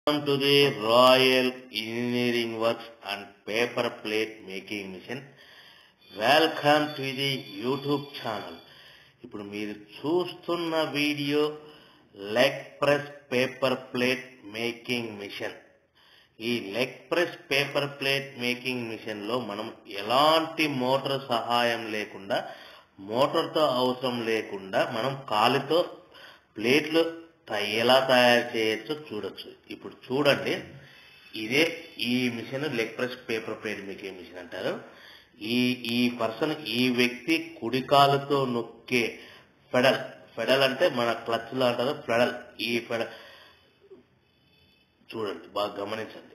Welcome to the Royal Engineering Works and Paper Plate Making Mission. Welcome to the YouTube channel ఇప్పుడు మీరు చూస్తున్న video leg press paper plate making machine ఈ leg press paper plate making machine లో మనం ఎలాంటి motor సహాయం లేకుండా మోటార్తో అవసరం లేకుండా మనం కాలుతో ప్లేట్లు త- ఎలా తయారు చేయొచ్చో చూడొచ్చు ఇప్పుడు చూడండి ఇదే ఈ machine leg press paper plate making machine అంటారు ఈ ఈ పర్సన్ ఈ వ్యక్తి కుడి కాలుతో నొక్కే ఫెడల్ ఫెడల్ అంటే మన క్లచ్ లో అంటారు ఫెడల్ ఈ ఫెడల్ చూడండి బాగా గమనించండి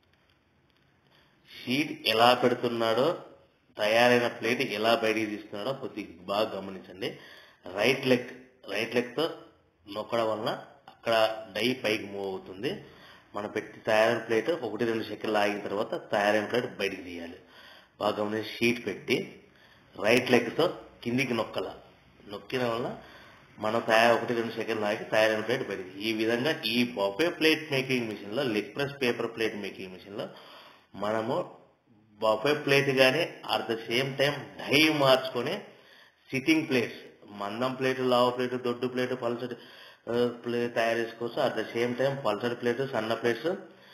షీట్ ఎలా పెడుతున్నాడో తయారైన ప్లేట్ ఎలా బయటికి తీస్తున్నాడో కొద్దిగా బాగా గమనించండి రైట్ లెగ్ రైట్ లెగ్ తో నొక్కడం వలన అక్కడ డై పైకి మూవ్ అవుతుంది మనం పెట్టి తయారైన ప్లేట్ ఒకటి రెండు సెకండ్లు ఆగిన తర్వాత తయారైన ప్లేట్ బయటికి తీయాలి బాగా గమనించి షీట్ పెట్టి రైట్ లెగ్ తో కిందికి నొక్కల నొక్కిన వల్ల మనం తయారు ఒకటి రెండు సెకండ్లు ఆగి తయారైన ప్లేట్ బయటికి ఈ విధంగా ఈ బొఫే ప్లేట్ మేకింగ్ మిషన్ లో leg press paper plate making machine లో మనము బఫే ప్లేట్ గానీ at the same time die మార్చుకొని సిట్టింగ్ ప్లేట్స్ మందం ప్లేట్ లావు ప్లేట్ దొడ్డు ప్లేట్ పల్సటి ప్లేట్ తయారు చేసుకోవచ్చు అట్ ద సేమ్ టైం పల్సటి ప్లేట్ సన్న ప్లేట్స్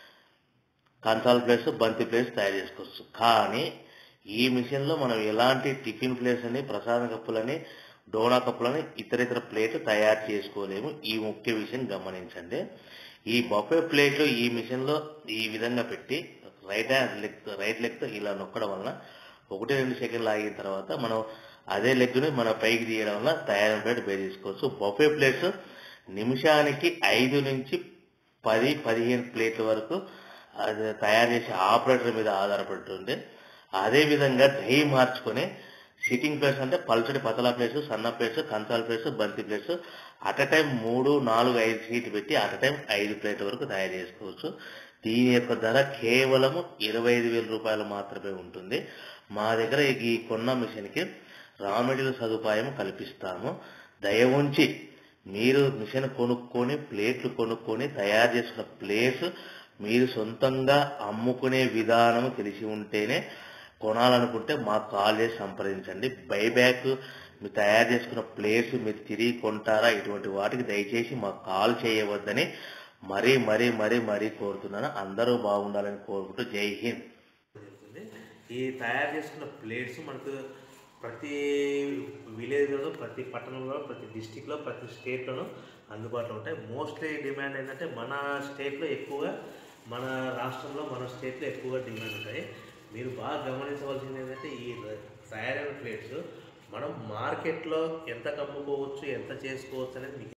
కంచాల ప్లేట్స్ బంతి ప్లేట్స్ తయారు చేసుకోవచ్చు కానీ ఈ మిషన్ లో మనం ఎలాంటి టిఫిన్ ప్లేట్స్ అని ప్రసాద కప్పులని డోనా కప్పులని ఇతర ఇతర ప్లేట్లు తయారు చేసుకోలేము ఈ ముఖ్య విషయం గమనించండి ఈ బఫే ప్లేట్లు ఈ మిషన్ లో ఈ విధంగా పెట్టి right hand leg right leg తో ఇలా నొక్కడం వలన ఒకటి రెండు సెకండ్లు ఆగిన తర్వాత మనం అదే లెగ్ ని మన పైకి తీయడం వల్ల తయారైన ప్లేట్ బయట తీసుకోవచ్చు బఫే ప్లేట్స్ నిమిషానికి ఐదు నుంచి పది పదిహేను ప్లేట్ల వరకు అది తయారు చేసే ఆపరేటర్ మీద ఆధారపడుతుంది అదే విధంగా దహి మార్చుకొని సిట్టింగ్ ప్లేట్స్ అంటే పల్చడి పతలా ప్లేట్స్ సన్న ప్లేట్స్ కంచాల ప్లేట్స్ బంతి ప్లేట్స్ అట్ అ టైం మూడు నాలుగు ఐదు సీట్లు పెట్టి అట్ అ టైం ఐదు ప్లేట్ల వరకు తయారు చేసుకోవచ్చు దీని యొక్క ధర కేవలము ఇరవై ఐదు వేల రూపాయలు మాత్రమే ఉంటుంది మా దగ్గర ఈ కొన్న మిషన్ కి రా మెటీరియల్ సదుపాయం కల్పిస్తాము దయ ఉంచి మీరు మిషన్ కొనుక్కొని ప్లేట్లు కొనుక్కొని తయారు చేసుకున్న ప్లేట్స్ మీరు సొంతంగా అమ్ముకునే విధానం తెలిసి ఉంటేనే కొనాలనుకుంటే మాకు కాల్ చేసి సంప్రదించండి బైబ్యాక్ మీరు తయారు చేసుకున్న ప్లేట్స్ మీరు తిరిగి కొంటారా ఇటువంటి వాటికి దయచేసి మాకు కాల్ చేయవద్దని మరీ మరీ మరీ మరీ కోరుతున్నాను అందరూ బాగుండాలని కోరుకుంటూ జై హింద్ జరుగుతుంది ఈ తయారు చేసుకున్న ప్లేట్స్ మనకు ప్రతి విలేజ్లో ప్రతి పట్టణంలో ప్రతి డిస్టిక్లో ప్రతి స్టేట్లోనూ అందుబాటులో ఉంటాయి మోస్ట్లీ డిమాండ్ ఏంటంటే మన స్టేట్లో ఎక్కువగా మన రాష్ట్రంలో మన స్టేట్లో ఎక్కువగా డిమాండ్ ఉంటాయి మీరు బాగా గమనించవలసింది ఏంటంటే ఈ తయారైన ప్లేట్స్ మనం మార్కెట్లో ఎంత కమ్ముకోవచ్చు ఎంత చేసుకోవచ్చు అనేది మీకు